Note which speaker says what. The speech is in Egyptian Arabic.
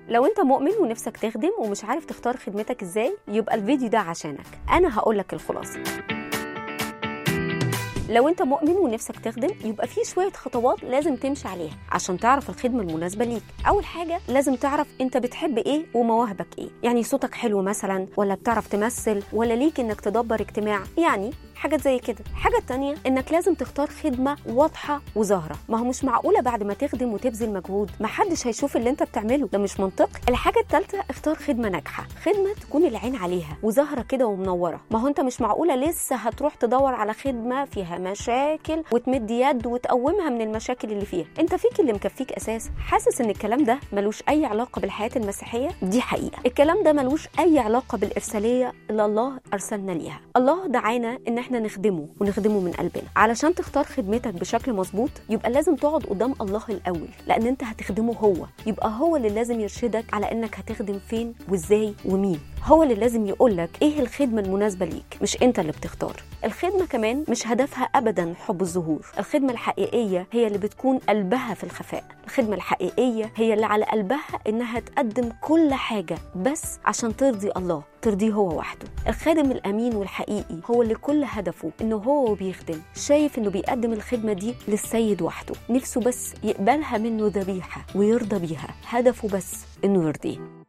Speaker 1: لو انت مؤمن ونفسك تخدم ومش عارف تختار خدمتك ازاي يبقى الفيديو ده عشانك انا هقولك الخلاصه لو انت مؤمن ونفسك تخدم يبقى في شويه خطوات لازم تمشي عليها عشان تعرف الخدمه المناسبه ليك اول حاجه لازم تعرف انت بتحب ايه ومواهبك ايه يعني صوتك حلو مثلا ولا بتعرف تمثل ولا ليك انك تدبر اجتماع يعني حاجات زي كده الحاجه التانية انك لازم تختار خدمه واضحه وظاهره ما هو مش معقوله بعد ما تخدم وتبذل مجهود ما حدش هيشوف اللي انت بتعمله ده مش منطقي الحاجه الثالثه اختار خدمه ناجحه خدمه تكون العين عليها وظاهره كده ومنوره ما هو انت مش معقوله لسه هتروح تدور على خدمه فيها مشاكل وتمد يد وتقومها من المشاكل اللي فيها انت فيك اللي مكفيك اساسا حاسس ان الكلام ده ملوش اي علاقه بالحياه المسيحيه دي حقيقه الكلام ده ملوش اي علاقه بالارساليه اللي الله ارسلنا ليها الله دعانا ان احنا نخدمه ونخدمه من قلبنا علشان تختار خدمتك بشكل مظبوط يبقى لازم تقعد قدام الله الاول لان انت هتخدمه هو يبقى هو اللي لازم يرشدك على انك هتخدم فين وازاي ومين هو اللي لازم يقولك ايه الخدمه المناسبه ليك مش انت اللي بتختار الخدمه كمان مش هدفها ابدا حب الظهور الخدمه الحقيقيه هي اللي بتكون قلبها في الخفاء الخدمه الحقيقيه هي اللي على قلبها انها تقدم كل حاجه بس عشان ترضي الله ترضيه هو وحده الخادم الامين والحقيقي هو اللي كل هدفه انه هو بيخدم شايف انه بيقدم الخدمه دي للسيد وحده نفسه بس يقبلها منه ذبيحه ويرضى بيها هدفه بس انه يرضيه